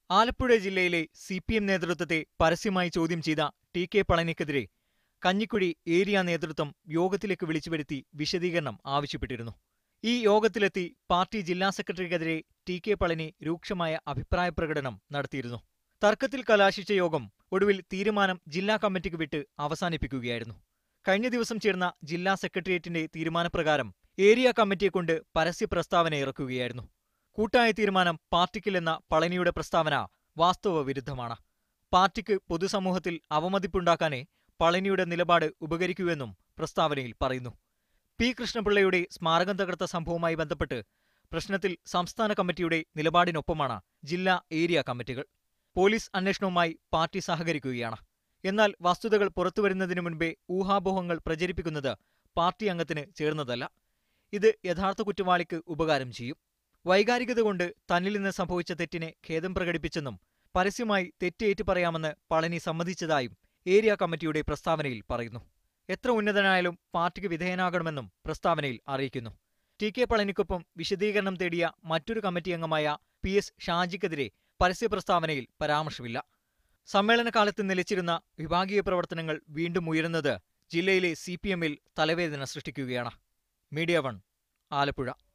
ആലപ്പുഴ ജില്ലയിലെ C P M നേതൃത്വത്തെ പരസ്യമായി ചോദ്യം ചെയ്ത ടി കെ പളനിക്കെതിരെ കഞ്ഞിക്കുഴി ഏരിയ നേതൃത്വം യോഗത്തിലേക്ക് വിളിച്ചുവരുത്തി വിശദീകരണം ആവശ്യപ്പെട്ടിരുന്നു ഈ യോഗത്തിലെത്തി പാർട്ടി ജില്ലാ സെക്രട്ടറിക്കെതിരെ ടി കെ പളനി രൂക്ഷമായ അഭിപ്രായ പ്രകടനം നടത്തിയിരുന്നു തർക്കത്തിൽ കലാശിച്ച യോഗം ഒടുവിൽ തീരുമാനം ജില്ലാ കമ്മിറ്റിക്ക് വിട്ട് അവസാനിപ്പിക്കുകയായിരുന്നു കഴിഞ്ഞ ദിവസം ചേർന്ന ജില്ലാ സെക്രട്ടേറിയറ്റിന്റെ തീരുമാനപ്രകാരം ഏരിയ കമ്മിറ്റിയെക്കൊണ്ട് പരസ്യ പ്രസ്താവന ഇറക്കുകയായിരുന്നു കൂട്ടായ തീരുമാനം പാർട്ടിക്കില്ലെന്ന പളനിയുടെ പ്രസ്താവന വാസ്തവ വിരുദ്ധമാണ് പാർട്ടിക്ക് പൊതുസമൂഹത്തിൽ അവമതിപ്പുണ്ടാക്കാനേ പളനിയുടെ നിലപാട് ഉപകരിക്കൂവെന്നും പ്രസ്താവനയിൽ പറയുന്നു പി കൃഷ്ണപിള്ളയുടെ സ്മാരകം തകർത്ത സംഭവവുമായി ബന്ധപ്പെട്ട് പ്രശ്നത്തിൽ സംസ്ഥാന കമ്മിറ്റിയുടെ നിലപാടിനൊപ്പമാണ് ജില്ലാ ഏരിയ കമ്മിറ്റികൾ പോലീസ് അന്വേഷണവുമായി പാർട്ടി സഹകരിക്കുകയാണ് എന്നാൽ വസ്തുതകൾ പുറത്തുവരുന്നതിനു മുൻപേ ഊഹാപോഹങ്ങൾ പ്രചരിപ്പിക്കുന്നത് പാർട്ടി അംഗത്തിന് ചേർന്നതല്ല ഇത് യഥാർത്ഥ കുറ്റവാളിക്ക് ഉപകാരം ചെയ്യും വൈകാരികത കൊണ്ട് തന്നിൽ നിന്ന് സംഭവിച്ച തെറ്റിനെ ഖേദം പ്രകടിപ്പിച്ചെന്നും പരസ്യമായി തെറ്റേറ്റു പറയാമെന്ന് പളനി സമ്മതിച്ചതായും ഏരിയ കമ്മിറ്റിയുടെ പ്രസ്താവനയിൽ പറയുന്നു എത്ര ഉന്നതനായാലും പാർട്ടിക്ക് വിധേയനാകണമെന്നും പ്രസ്താവനയിൽ അറിയിക്കുന്നു ടി കെ പളനിക്കൊപ്പം വിശദീകരണം തേടിയ മറ്റൊരു കമ്മിറ്റി അംഗമായ പി എസ് ഷാജിക്കെതിരെ പരസ്യ പ്രസ്താവനയിൽ പരാമർശമില്ല സമ്മേളനകാലത്ത് നിലച്ചിരുന്ന വിഭാഗീയ പ്രവർത്തനങ്ങൾ വീണ്ടും ഉയരുന്നത് ജില്ലയിലെ സി പി എമ്മിൽ തലവേദന സൃഷ്ടിക്കുകയാണ് മീഡിയ വൺ ആലപ്പുഴ